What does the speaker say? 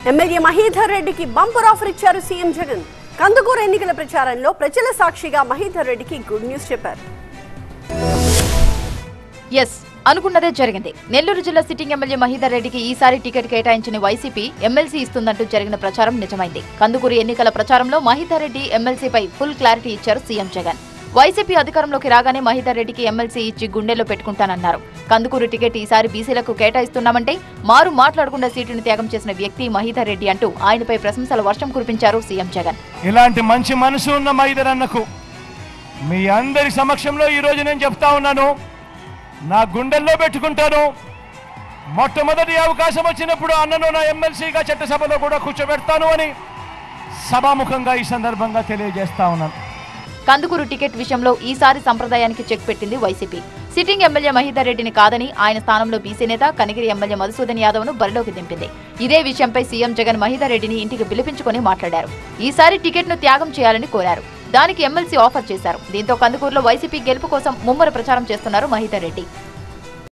MLA Mahidhar రెడ్డికి bumper offer ఇచ్చారు CM Jagan Kandukur ఎన్నికల ప్రచారంలో ప్రజల సాక్షిగా మహీధర్ రెడ్డికి గుడ్ న్యూస్ చెప్పారు ఎస్ అనుకున్నదే జరిగింది నెల్లూరు జిల్లా సిట్టింగ్ ఎమ్మెల్యే మహీధర్ రెడ్డికి ఈసారి టికెట్ కేటాయించిన వైసీపీ ఎమ్మెల్సీ ఇస్తుందంటూ జరిగిన ప్రచారం నిజమైంది కందుకూరు ఎన్నికల ప్రచారంలో మహీధర్ రెడ్డి ఎమ్మెల్సీపై ఫుల్ క్లారిటీ ఇచ్చారు సీఎం జగన్ వైసీపీ అధికారంలోకి రాగానే మహీధర్ రెడ్డికి ఎమ్మెల్సీ ఇచ్చి గుండెల్లో పెట్టుకుంటానన్నారు కందుకూరు టికెట్ ఈసారి బీసీలకు కేటాయిస్తున్నామంటే మారు మాట్లాడకుండా సీటును త్యాగం చేసిన వ్యక్తి మహీధర్ రెడ్డి అంటూ ఆయనపై ప్రశంసల వర్షం కురిపించారు సీఎం జగన్ ఇలాంటి మంచి మనసు ఉన్న మైదర్ అన్నకు మీ అందరి సమక్షంలో ఈరోజు నేను చెప్తా ఉన్నాను నా గుండెల్లో పెట్టుకుంటాను మొట్టమొదటి అవకాశం వచ్చినప్పుడు అన్నను నా ఎమ్మెల్సీగా చట్టసభలో కూడా కూర్చోబెడతాను అని సభాముఖంగా ఈ సందర్భంగా తెలియజేస్తా ఉన్నాను కందుకూరు టికెట్ విషయంలో ఈసారి సంప్రదాయానికి చెక్ పెట్టింది వైసీపీ సిట్టింగ్ ఎమ్మెల్యే మహీధర్ రెడ్డిని కాదని ఆయన స్థానంలో బీసీ నేత కనిగిరి ఎమ్మెల్యే మధుసూదన్ యాదవ్ ను బరిలోకి దింపింది ఇదే విషయంపై సీఎం జగన్ మహీధర్ రెడ్డిని ఇంటికి పిలిపించుకొని మాట్లాడారు ఈసారి టికెట్ ను త్యాగం చేయాలని కోరారు దానికి ఎమ్మెల్సీ ఆఫర్ చేశారు దీంతో కందుకూరులో వైసీపీ గెలుపు కోసం ముమ్మర ప్రచారం చేస్తున్నారు మహీధర్ రెడ్డి